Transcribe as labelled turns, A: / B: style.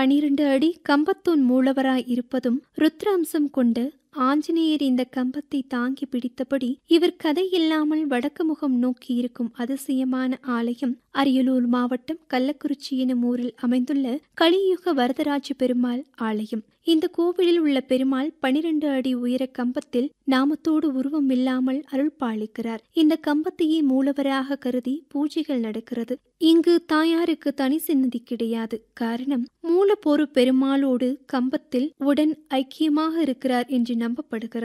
A: பனிரெண்டு அடி கம்பத்தூண் மூலவராய் இருப்பதும் ருத்ராம்சம் கொண்டு ஆஞ்சநேயர் இந்த கம்பத்தை தாங்கி பிடித்தபடி இவர் கதை இல்லாமல் வடக்கு முகம் நோக்கி இருக்கும் அதிசயமான ஆலயம் அரியலூர் மாவட்டம் கள்ளக்குறிச்சி எனும் ஊரில் அமைந்துள்ள கலியுக வரதராஜ பெருமாள் ஆலயம் இந்த கோவிலில் உள்ள பெருமாள் பனிரெண்டு அடி உயர கம்பத்தில் நாமத்தோடு உருவம் இல்லாமல் அருள் பாலிக்கிறார் இந்த கம்பத்தையே மூலவராக கருதி பூஜைகள் நடக்கிறது இங்கு தாயாருக்கு தனி சன்னதி கிடையாது காரணம் மூலப்பொரு பெருமாளோடு கம்பத்தில் உடன் ஐக்கியமாக இருக்கிறார் என்று நம்பப்படுகிறது